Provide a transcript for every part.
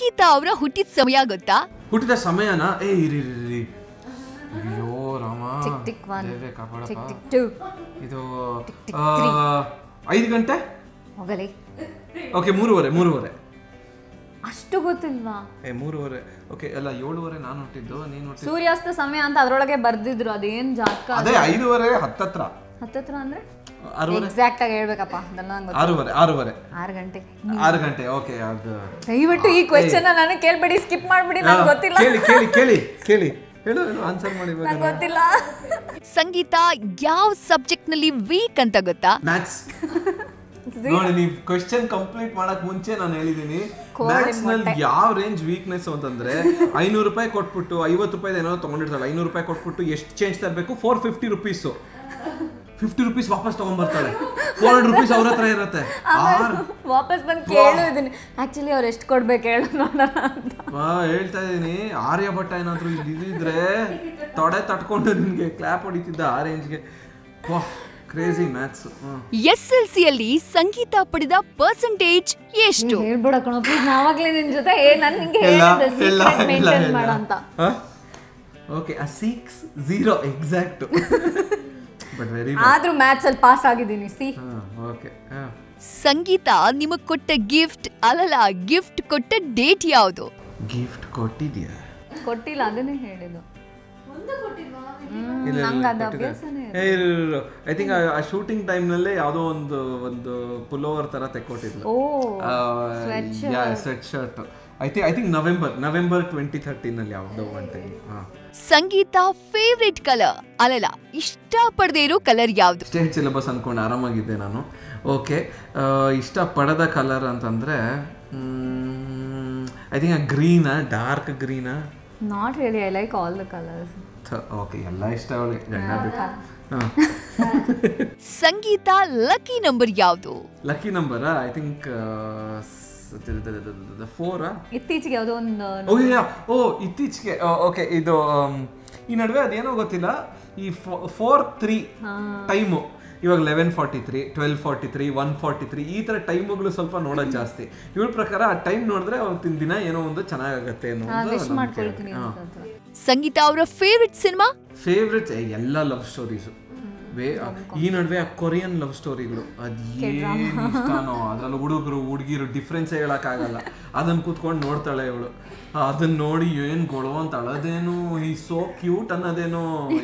ಸಂಗೀತ ಅವರ ಹುಟ್ಟಿದ ಸಮಯ ಗೊತ್ತಾ ಹುಟ್ಟಿದ ಸಮಯನ ಏ ಇರಿ ಇರಿ, ಇರಿ ಅಯ್ಯೋ ರಾಮ ಟಿಕ್ ಟಿಕ್ ಒನ್ ದೇವ್ರೇ ಕಾಪಾಡಪ್ಪ ಟಿಕ್ ಟಿಕ್ ಟೂ ಇದು ಟಿಕ್ ಆ, ಐದು ಗಂಟೆ ಹೋಗಲಿ ಓಕೆ ಮೂರುವರೆ ಮೂರುವರೆ ಅಷ್ಟು ಗೊತ್ತಿಲ್ವಾ ಏ ಮೂರುವರೆ ಓಕೆ ಎಲ್ಲ ಏಳುವರೆ ನಾನು ಹುಟ್ಟಿದ್ದು ನೀನು ಹುಟ್ಟಿದ್ದು ಸೂರ್ಯಾಸ್ತ ಸಮಯ ಅಂತ ಅದ್ರೊಳಗೆ ಬರ್ದಿದ್ರು ಅದೇನ್ ಜಾತಕ ಅದೇ ಐದೂವರೆ ಹತ್ತತ್ರ ಹತ್ತತ್ರ ಅಂದ್ರೆ ಆರೂವರೆ ಎಕ್ಸಾಕ್ಟ್ ಆಗಿ ಹೇಳ್ಬೇಕಪ್ಪ ಅದನ್ನ ನಂಗೆ ಗೊತ್ತು ಆರೂವರೆ ಆರೂವರೆ ಆರು ಗಂಟೆ ಆರು ಗಂಟೆ ಓಕೆ ಅದು ದಯವಿಟ್ಟು ಈ ಕ್ವೆಶನ್ ನನಗೆ ಕೇಳ್ಬೇಡಿ ಸ್ಕಿಪ್ ಮಾಡ್ಬಿಡಿ ನಂಗೆ ಗೊತ್ತಿಲ್ಲ ಕೇಳಿ ಕೇಳಿ ಕೇಳಿ ಕೇಳಿ ಹೇಳು ಆನ್ಸರ್ ಮಾಡಿ ನಂಗೆ ಗೊತ್ತಿಲ್ಲ ಸಂಗೀತ ಯಾವ ಸಬ್ಜೆಕ್ಟ್ ನಲ್ಲಿ ವೀಕ್ ಅಂತ ಗೊತ್ತಾ ಮ್ಯಾಥ್ಸ್ ನೋಡಿ ನೀವು ಕ್ವೆಶ್ಚನ್ ಕಂಪ್ಲೀಟ್ ಮಾಡಕ್ ಮುಂಚೆ ನಾನು ಹೇಳಿದೀನಿ ಮ್ಯಾಥ್ಸ್ ನಲ್ಲಿ ಯಾವ ರೇಂಜ್ ವೀಕ್ನೆಸ್ ಅಂತಂದ್ರೆ ಐನೂರು ರೂಪಾಯಿ ಕೊಟ್ಬಿಟ್ಟು ಐವತ್ತು ರೂಪಾಯಿ ಏನೋ ತಗೊಂಡಿರ್ತಾಳೆ ಐನೂರು ರೂಪಾಯಿ ಕೊಟ್ಬಿಟ್ಟು ಎಷ್ಟು ಚೇಂಜ್ ತರಬೇಕು four fifty rupees fifty rupees ವಾಪಸ್ ತಗೊಂಡ್ಬರ್ತಾಳೆ ಫೋರ್ ಹಂಡ್ರೆಡ್ ರುಪೀಸ್ ಅವ್ರ ಹತ್ರ ಇರುತ್ತೆ ಆರ್ ವಾಪಸ್ ಬಂದು ಕೇಳು ಇದೀನಿ ಆಕ್ಚುಲಿ ಅವ್ರು ಎಷ್ಟು ಕೊಡ್ಬೇಕು ಹೇಳು ನೋಡೋಣ ಅಂತ ವಾ ಹೇಳ್ತಾ ಇದೀನಿ ಆರ್ಯಭಟ್ಟ ಏನಾದ್ರು ಇಲ್ಲಿ ಇದಿದ್ರೆ ತೊಡೆ ತಟ್ಕೊಂಡು ನಿನ್ಗೆ ಕ್ಲಾಪ್ ಹೊಡಿತಿದ್ದ ಆ ರೇಂಜ್ಗೆ ವಾ crazy maths S L C ಅಲ್ಲಿ ಸಂಗೀತ ಪಡೆದ ಪರ್ಸೆಂಟೇಜ್ ಎಷ್ಟು ಹೇಳ್ಬಿಡ ಕಣ ಪ್ಲೀಸ್ ನಾವಾಗ್ಲೇ ನಿನ್ ಜೊತೆ ಹೇ ನಾನು ನಿಂಗೆ ಎಲ್ಲ ಹೇಳಿದ್ದೆ ಎಲ್ಲ ಸೀಕ್ರೆಟ್ ಎಲ್ಲ ಮೇಂಟೈನ್ ಮಾಡ ಅಂತ ಓಕೆ ಆ six zero exact but very ಆದ್ರೂ ಮ್ಯಾಥ್ಸ್ ಅಲ್ಲಿ ಪಾಸ್ ಆಗಿದ್ದೀನಿ ಸಿ ಓಕೆ ಸಂಗೀತ ನಿಮಗ್ ಕೊಟ್ಟ ಗಿಫ್ಟ್ ಅಲ್ಲಲ್ಲ ಗಿಫ್ಟ್ ಕೊಟ್ಟ ಡೇಟ್ ಯಾವುದು ಗಿಫ್ಟ್ ಕೊಟ್ಟಿದ್ಯಾ ಕೊಟ್ಟಿಲ್ಲ ಅದನ್ನೇ ಹೇಳಿದ್ದು ಇಲ್ಲ ನಂಗೆ ಅದು ಅಭ್ಯಾಸನೇ ಐ ಥಿಂಕ್ ಆ ಶೂಟಿಂಗ್ ಟೈಮ್ನಲ್ಲೇ ಯಾವುದೋ ಒಂದು ಒಂದು ಪುಲೋವರ್ ತರ ತೆಕ್ಕೊಟ್ಟಿದ್ಲು ಓ sweatshirt I think I think November November twenty ಥರ್ಟೀನಲ್ಲಿ ಯಾವುದೋ ಒಂದು ಟೈಮ್ ಹಾಂ ಸಂಗೀತ ಫೇವ್ರೆಟ್ ಕಲರ್ ಅಲ್ಲಲ್ಲ ಇಷ್ಟ ಪಡದೇ ಇರೋ ಕಲರ್ ಯಾವುದು ಸ್ಟೇಟ್ ಸಿಲೆಬಸ್ ಅಂದ್ಕೊಂಡು ಆರಾಮಾಗಿದ್ದೆ ನಾನು ಓಕೆ ಇಷ್ಟಪಡದ ಕಲರ್ ಅಂತಂದರೆ ಐ ಥಿಂಕ್ ಗ್ರೀನಾ ಡಾರ್ಕ್ ಗ್ರೀನಾ not really I like all the colours okay ಎಲ್ಲ ಇಷ್ಟ ಅವಳಿಗೆ ಗಂಡ ಬಿಟ್ಟು ಹಾಂ ಸಂಗೀತ ಲಕ್ಕಿ ನಂಬರ್ ಯಾವುದು ಲಕ್ಕಿ ನಂಬರಾ ಐ ಥಿಂಕ್ ಫೋರಾ ಇತ್ತೀಚೆಗೆ ಯಾವುದೋ ಒಂದು ಓ ಯಾ ಓ ಇತ್ತೀಚೆಗೆ ಓಕೆ ಇದು ಆಮ್, ಈ ನಡುವೆ ಅದೇನೋ ಗೊತ್ತಿಲ್ಲ ಈ ಫೋರ್ ತ್ರೀ ಟೈಮು ಇವಾಗ eleven forty three twelve forty three one forty three ಈ ಥರ ಟೈಮ್ಗಳು ಸ್ವಲ್ಪ ನೋಡೋದು ಜಾಸ್ತಿ ಇವಳ ಪ್ರಕಾರ ಆ ಟೈಮ್ ನೋಡಿದ್ರೆ ಅವತ್ತಿನ ದಿನ ಏನೋ ಒಂದು ಚೆನ್ನಾಗತ್ತೆ ಅನ್ನೋ ವಿಶ್ ಮಾಡ್ಕೊಳ್ತೀನಿ ಅಂತ ಸಂಗೀತ ಅವರ ಫೇವ್ರೆಟ್ ಸಿನಿಮಾ ಫೇವ್ರೆಟ್ ಎಲ್ಲ ಲವ್ ಸ್ಟೋರೀಸು ವೇ ಈ ನಡುವೆ ಆ ಕೊರಿಯನ್ ಲವ್ ಸ್ಟೋರಿಗಳು ಅದು ಏನು ಇಷ್ಟನೋ ಅದ್ರಲ್ಲಿ ಹುಡುಗರು ಹುಡುಗಿರು ಡಿಫ್ರೆನ್ಸ್ ಹೇಳಕ್ಕಾಗಲ್ಲ ಅದನ್ನ ಕೂತ್ಕೊಂಡು ನೋಡ್ತಾಳೆ ಇವಳು ಅದನ್ನ ನೋಡಿ ಏನ್ ಗೊಳವ ಅಂತ ಅಳದೇನು ಈ ಸೋ ಕ್ಯೂಟ್ ಅನ್ನೋದೇನೋ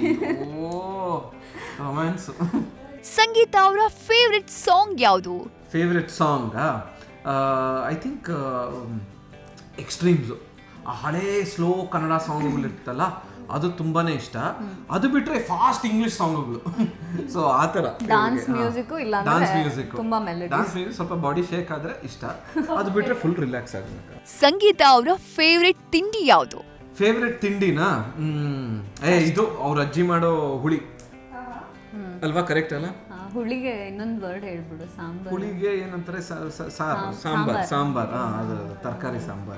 ರೊಮ್ಯಾನ್ಸ್ ಸಂಗೀತ ಅವರ ಫೇವ್ರೆಟ್ ಸಾಂಗ್ ಯಾವುದು favourite song I think extremes ಆ ಹಳೇ ಸ್ಲೋ ಕನ್ನಡ ಸಾಂಗ್ಗಳು ಇರ್ತಲ್ಲ ಅದು ತುಂಬಾನೇ ಇಷ್ಟ ಅದು ಬಿಟ್ರೆ ಫಾಸ್ಟ್ ಇಂಗ್ಲಿಷ್ ಸಾಂಗ್ಗಳು ಸೊ ಆ ಥರ ಡಾನ್ಸ್ ಮ್ಯೂಸಿಕ್ ಇಲ್ಲ ಡಾನ್ಸ್ ಮ್ಯೂಸಿಕ್ ತುಂಬಾ ಮೆಲಡಿ ಡಾನ್ಸ್ ಮ್ಯೂಸಿಕ್ ಸ್ವಲ್ಪ ಬಾಡಿ ಶೇಕ್ ಆದ್ರೆ ಇಷ್ಟ ಅದು ಬಿಟ್ರೆ ಫುಲ್ ರಿಲ್ಯಾಕ್ಸ್ ಆಗಬೇಕು ಸಂಗೀತ ಅವರ ಫೇವ್ರೆಟ್ ತಿಂಡಿ ಯಾವುದು ಫೇವ್ರೆಟ್ ತಿಂಡಿನಾ ಹ್ಮ್ ಏ ಇದು ಅವ್ರ ಅಜ್ಜಿ ಮಾಡೋ ಹುಳಿ ಅಲ್ವಾ ಕರೆಕ್ಟ್ ಅಲ್ಲ ಹುಳಿಗೆ ಇನ್ನೊಂದು ವರ್ಡ್ ಹೇಳ್ಬಿಡು ಸಾಂಬಾರ್ ಹುಳಿಗೆ ಏನಂತಾರೆ ಸ- ಸ- ಸಾರು ಸಾಂಬಾರ್ ಸಾಂಬಾರ್ ಹಾ ಅದು ತರಕಾರಿ ಸಾಂಬಾರ್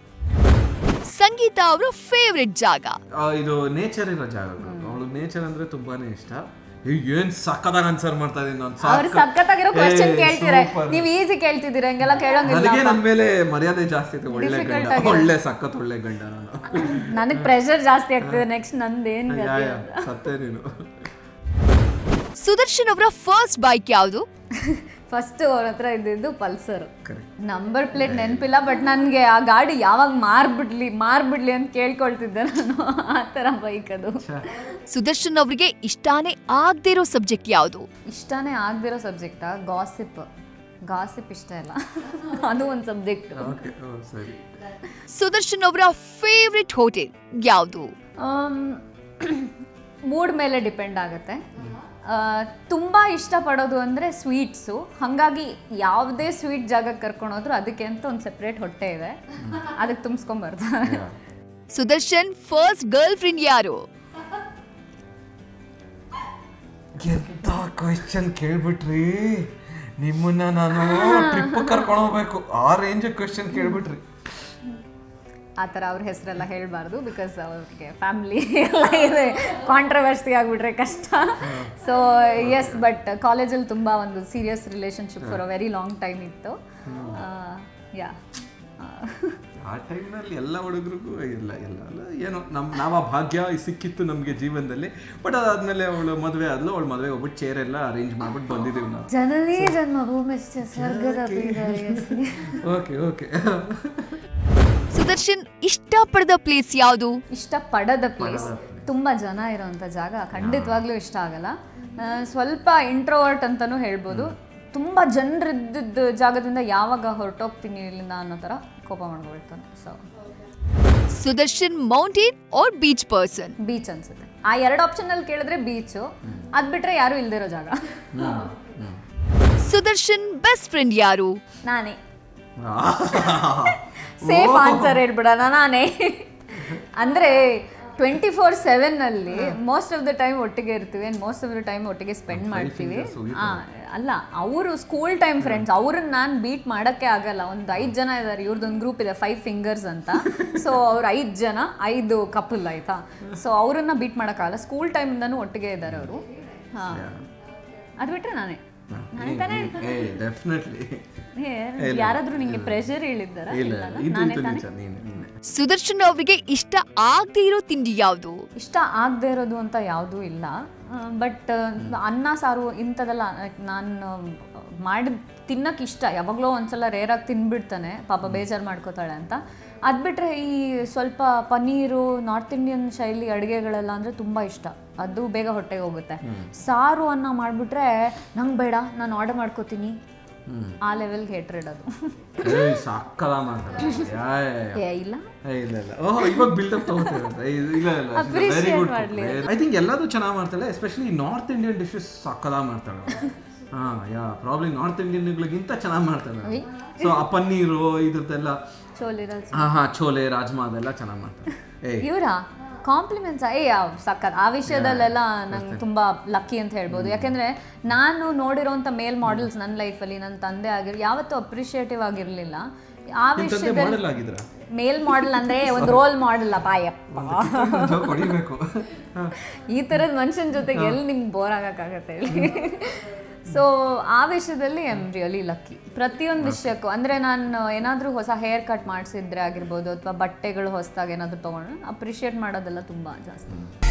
ಸಂಗೀತ ಅವರ ಫೇವ್ರೆಟ್ ಜಾಗ ಆ, ಇದು ನೇಚರ್ ಇರೋ ಜಾಗಗಳು ಅವಳು ನೇಚರ್ ಅಂದ್ರೆ ತುಂಬಾನೇ ಇಷ್ಟ ಏ, ಏನ್ ಸಕ್ಕದಾಗ ಆನ್ಸರ್ ಮಾಡ್ತಾ ಇದೀನಿ ನಾನು ಅವ್ರು ಸಖತ್ತಾಗಿರೋ ಕ್ವಶನ್ ಕೇಳ್ತೀರಾ ನೀವು ಈಸಿ ಕೇಳ್ತಿದ್ದೀರಾ ಹಂಗೆಲ್ಲ ಕೇಳೋಂಗಿಲ್ಲ ನನಗೆ ನನ್ನ ಮೇಲೆ ಮರ್ಯಾದೆ ಜಾಸ್ತಿ ಇದೆ ಒಳ್ಳೆ ಗಂಡ ಒಳ್ಳೆ ಸಖತ್ ಒಳ್ಳೆ ಗಂಡ ನಾನು ನನಗೆ ಪ್ರೆಷರ್ ಜಾಸ್ತಿ ಆಗ್ತಿದೆ ನೆಕ್ಸ್ಟ್ ನಂದೇನ್ ಯಾ, ಯಾ, ಸತ್ತೇ ನೀನು ಸುದರ್ಶನ್ ಅವರ ಫಸ್ಟ್ ಬೈಕ್ ಯಾವುದು ಫಸ್ಟ್ ಅವ್ರ ಹತ್ರ ಇದ್ದಿದ್ದು ಪಲ್ಸರ್ Correct. ನಂಬರ್ ಪ್ಲೇಟ್ ನೆನಪಿಲ್ಲ ಬಟ್ ನನಗೆ ಆ ಗಾಡಿ ಯಾವಾಗ ಮಾರ್ಬಿಡ್ಲಿ ಮಾರ್ಬಿಡ್ಲಿ ಅಂತ ಕೇಳ್ಕೊಳ್ತಿದ್ದೆ ನಾನು ಆ ಥರ ಬೈಕ್ ಅದು ಸುದರ್ಶನ್ ಅವರಿಗೆ ಇಷ್ಟಾನೇ ಆಗದೇ ಇರೋ ಸಬ್ಜೆಕ್ಟ್ ಯಾವುದು ಇಷ್ಟನೇ ಆಗದಿರೋ ಸಬ್ಜೆಕ್ಟಾ ಗಾಸಿಪ್ ಗಾಸಿಪ್ ಇಷ್ಟ ಇಲ್ಲ ಅದು ಒಂದು ಸಬ್ಜೆಕ್ಟ್ ಓಕೆ ಓ ಸರಿ ಸುದರ್ಶನ್ ಅವರ ಫೇವ್ರೆಟ್ ಹೋಟೆಲ್ ಯಾವುದು ಮೂಡ್ ಮೇಲೆ ಡಿಪೆಂಡ್ ಆಗುತ್ತೆ ತುಂಬ ಇಷ್ಟಪಡೋದು ಅಂದರೆ ಸ್ವೀಟ್ಸು ಹಾಗಾಗಿ ಯಾವುದೇ ಸ್ವೀಟ್ ಜಾಗಕ್ಕೆ ಕರ್ಕೊಂಡೋದ್ರು ಅದಕ್ಕೆ ಅಂತ ಒಂದು ಸೆಪ್ರೇಟ್ ಹೊಟ್ಟೆ ಇದೆ ಅದಕ್ಕೆ ತುಂಬಿಸ್ಕೊಂಬರ್ತಾರೆ ಸುದರ್ಶನ್ ಫಸ್ಟ್ ಗರ್ಲ್ ಫ್ರೆಂಡ್ ಯಾರು ಎಂತ ಕ್ವೆಶ್ಚನ್ ಕೇಳ್ಬಿಟ್ರಿ ನಿಮ್ಮನ್ನ ನಾನು ಟ್ರಿಪ್ ಕರ್ಕೊಂಡು ಹೋಗ್ಬೇಕು ಆ ರೇಂಜ್ ಕ್ವೆಶ್ಚನ್ ಕೇಳ್ಬಿಟ್ರಿ ಆ ಥರ ಅವ್ರ ಹೆಸರೆಲ್ಲ ಹೇಳಬಾರ್ದು ಬಿಕಾಸ್ ಅವ್ರಿಗೆ ಫ್ಯಾಮ್ಲಿ ಎಲ್ಲ ಇದೆ ಕಾಂಟ್ರವರ್ಸಿ ಆಗಿಬಿಟ್ರೆ ಕಷ್ಟ ಸೊ ಎಸ್ ಬಟ್ ಕಾಲೇಜಲ್ಲಿ ತುಂಬ ಒಂದು serious relationship for a very long time ಇತ್ತು ಯಾ ಆ ಟೈಮ್ನಲ್ಲಿ ಎಲ್ಲ ಹುಡುಗರಿಗೂ ಇಲ್ಲ ಇಲ್ಲ ಅಲ್ಲ ಏನೋ ನಮ್ಮ ನಾವು ಆ ಭಾಗ್ಯ ಸಿಕ್ಕಿತ್ತು ನಮಗೆ ಜೀವನದಲ್ಲಿ ಬಟ್ ಅದಾದ್ಮೇಲೆ ಅವಳು ಮದುವೆ ಆದ್ಲು ಅವಳು ಮದುವೆ ಹೋಗ್ಬಿಟ್ಟು ಚೇರ್ ಎಲ್ಲ ಅರೇಂಜ್ ಮಾಡ್ಬಿಟ್ಟು ಬಂದಿದ್ದೀವಿ ನಾವು ಜನನೇ ಜನ್ಮ ಭೂಮಿಶ್ಚ ಸ್ವರ್ಗದ ಬೀಗರಿಸಿ. ಓಕೆ ಓಕೆ ಸುದರ್ಶನ್ ಇಷ್ಟಪಡದ ಪ್ಲೇಸ್ ಯಾವುದು ಇಷ್ಟಪಡದ ಪ್ಲೇಸ್ ತುಂಬ ಜನ ಇರೋಂಥ ಜಾಗ ಖಂಡಿತವಾಗ್ಲೂ ಇಷ್ಟ ಆಗಲ್ಲ ಆ, ಸ್ವಲ್ಪ ಇಂಟ್ರೋವರ್ಟ್ ಅಂತಲೂ ಹೇಳ್ಬೋದು ತುಂಬ ಜನರಿದ್ದ ಜಾಗದಿಂದ ಯಾವಾಗ ಹೊರಟೋಗ್ತೀನಿ ಇಲ್ಲಿಂದ ಅನ್ನೋ ಥರ ಕೋಪ ಮಾಡ್ಕೊಳ್ತಾನೆ so Sudarshan mountain or beach person beach ಅನ್ಸುತ್ತೆ ಆ ಎರಡು ಆಪ್ಷನಲ್ಲಿ ಕೇಳಿದ್ರೆ ಬೀಚು ಅದು ಬಿಟ್ಟರೆ ಯಾರೂ ಇಲ್ದಿರೋ ಜಾಗ ಸುದರ್ಶನ್ ಬೆಸ್ಟ್ ಫ್ರೆಂಡ್ ಯಾರು ನಾನೇ ಸೇಫ್ ಆನ್ಸರ್ ಹೇಳ್ಬಿಡೋಣ ನಾನೇ ಅಂದರೆ ಟ್ವೆಂಟಿ ಫೋರ್ ಸೆವೆನ್ನಲ್ಲಿ ಮೋಸ್ಟ್ ಆಫ್ ದ ಟೈಮ್ ಒಟ್ಟಿಗೆ ಇರ್ತೀವಿ and most of the time ಒಟ್ಟಿಗೆ ಸ್ಪೆಂಡ್ ಮಾಡ್ತೀವಿ ಆ, ಅಲ್ಲ ಅವರು ಸ್ಕೂಲ್ ಟೈಮ್ ಫ್ರೆಂಡ್ಸ್ ಅವ್ರನ್ನ ನಾನು ಬೀಟ್ ಮಾಡೋಕ್ಕೆ ಆಗಲ್ಲ ಒಂದು ಐದು ಜನ ಇದ್ದಾರೆ ಇವ್ರದ್ದೊಂದು ಗ್ರೂಪ್ ಇದೆ ಫೈವ್ ಫಿಂಗರ್ಸ್ ಅಂತ ಸೊ ಅವ್ರು ಐದು ಜನ ಐದು ಕಪಲ್ ಆಯಿತಾ ಸೊ ಅವರನ್ನ ಬೀಟ್ ಮಾಡೋಕ್ಕಾಗಲ್ಲ ಸ್ಕೂಲ್ ಟೈಮಿಂದನೂ ಒಟ್ಟಿಗೆ ಇದ್ದಾರೆ ಅವರು ಹಾಂ ಅದು ಬಿಟ್ಟರೆ ನಾನೇ ನಾನೇ ತಾನೇ ಡೆಫಿನೆಟ್ಲಿ ಏ, ಯಾರಾದ್ರೂ ನಿಂಗೆ ಪ್ರೆಷರ್ ಹೇಳಿದ್ದಾರ ಇಲ್ಲ ಇದು ಇದು ನಿಜ ನೀನೆ ನೀನೆ ಸುದರ್ಶನ್ ಅವರಿಗೆ ಇಷ್ಟ ಆಗದೆ ಇರೋ ತಿಂಡಿ ಯಾವುದು ಇಷ್ಟ ಆಗದೆ ಇರೋದು ಅಂತ ಯಾವುದೂ ಇಲ್ಲ ಬಟ್ ಅನ್ನ ಸಾರು ಇಂಥದೆಲ್ಲ ನಾನು ಮಾಡಿ ತಿನ್ನಕ್ಕೆ ಇಷ್ಟ ಯಾವಾಗಲೂ ಒಂದ್ಸಲ ರೇರಾಗಿ ತಿನ್ಬಿಡ್ತಾನೆ ಪಾಪ ಬೇಜಾರು ಮಾಡ್ಕೋತಾಳೆ ಅಂತ ಅದು ಬಿಟ್ಟರೆ ಈ ಸ್ವಲ್ಪ ಪನ್ನೀರು ನಾರ್ತ್ ಇಂಡಿಯನ್ ಶೈಲಿ ಅಡುಗೆಗಳೆಲ್ಲ ಅಂದರೆ ತುಂಬ ಇಷ್ಟ ಅದು ಬೇಗ ಹೊಟ್ಟೆಗೆ ಹೋಗುತ್ತೆ ಸಾರು ಅನ್ನ ಮಾಡಿಬಿಟ್ರೆ ನಂಗೆ ಬೇಡ ನಾನು ಆರ್ಡರ್ ಮಾಡ್ಕೋತೀನಿ ಆ ಲೆವೆಲ್ಗೆ ಹೇಟ್ರೆಡ್ ಅದು ಏಯ್ ಸಕ್ಕಲ ಮಾಡ್ತಾರೆ ಯಾ, ಯಾ, ಯಾ. ಏ ಇಲ್ಲ ಏ, ಇಲ್ಲ ಇಲ್ಲ ಓಹ್ ಇವಾಗ ಬಿಲ್ಡಪ್ ತಗೋತಾರೆ ಇಲ್ಲ ಇಲ್ಲ ವೆರಿ ಗುಡ್ ಐ ಥಿಂಕ್ ಎಲ್ಲದೂ ಚೆನ್ನಾಗಿ ಮಾಡ್ತಾಳೆ ಎಸ್ಪೆಷಲಿ ನಾರ್ತ್ ಇಂಡಿಯನ್ ಡಿಶಸ್ ಸಕ್ಕಲ ಮಾಡ್ತಾಳೆ ಹಾ ಯಾ ಪ್ರಾಬ್ಲಿ ನಾರ್ತ್ ಇಂಡಿಯನ್ಗಳಿಗಿಂತ ಚೆನ್ನಾಗಿ ಮಾಡ್ತಾಳೆ ಸೊ ಆ ಪನ್ನೀರು ಇದ್ರದ್ದೆಲ್ಲ ಚೋಲಿರಲ್ಸ್ ಹಾ ಹಾ ಚೋಲೆ ರಾಜ್ಮಾ ಅದೆಲ್ಲ ಚೆನ್ನಾಗಿ ಮಾಡ್ತಾಳೆ ಏಯ್ ಇವರಾ ಕಾಂಪ್ಲಿಮೆಂಟ್ಸ್ ಏ ಯಾವ ಸಕ್ಕತ್ ಆ ವಿಷಯದಲ್ಲೆಲ್ಲ ನಂಗೆ ತುಂಬ ಲಕ್ಕಿ ಅಂತ ಹೇಳ್ಬೋದು ಯಾಕೆಂದರೆ ನಾನು ನೋಡಿರೋಂಥ ಮೇಲ್ ಮಾಡೆಲ್ಸ್ ನನ್ನ ಲೈಫಲ್ಲಿ ನನ್ನ ತಂದೆ ಆಗಿರೋ ಯಾವತ್ತೂ ಅಪ್ರಿಷಿಯೇಟಿವ್ ಆಗಿರಲಿಲ್ಲ ಆ ತಂದೆ ವಿಷಯದಲ್ಲಿ ಮಾಡಲ್ ಆಗಿದ್ರ ಮೇಲ್ ಮಾಡೆಲ್ ಅಂದರೆ ಒಂದು ರೋಲ್ ಮಾಡೆಲ್ ಅಪ್ಪ ಹೊಡಿಬೇಕು ಈ ಥರದ ಮನುಷ್ಯನ ಜೊತೆಗೆ ಎಲ್ಲಿ ನಿಮ್ಗೆ ಬೋರ್ ಆಗಕ್ಕಾಗತ್ತೆ ಹೇಳಿ ಸೊ ಆ ವಿಷಯದಲ್ಲಿ ಐ ಆಮ್ ರಿಯಲಿ ಲಕ್ಕಿ ಪ್ರತಿಯೊಂದು ವಿಷಯಕ್ಕೂ ಅಂದರೆ ನಾನು ಏನಾದರೂ ಹೊಸ ಹೇರ್ ಕಟ್ ಮಾಡಿಸಿದ್ರೆ ಆಗಿರ್ಬೋದು ಅಥವಾ ಬಟ್ಟೆಗಳು ಹೊಸದಾಗಿ ಏನಾದರೂ ತೊಗೊಂಡು ಅಪ್ರಿಷಿಯೇಟ್ ಮಾಡೋದೆಲ್ಲ ತುಂಬ ಜಾಸ್ತಿ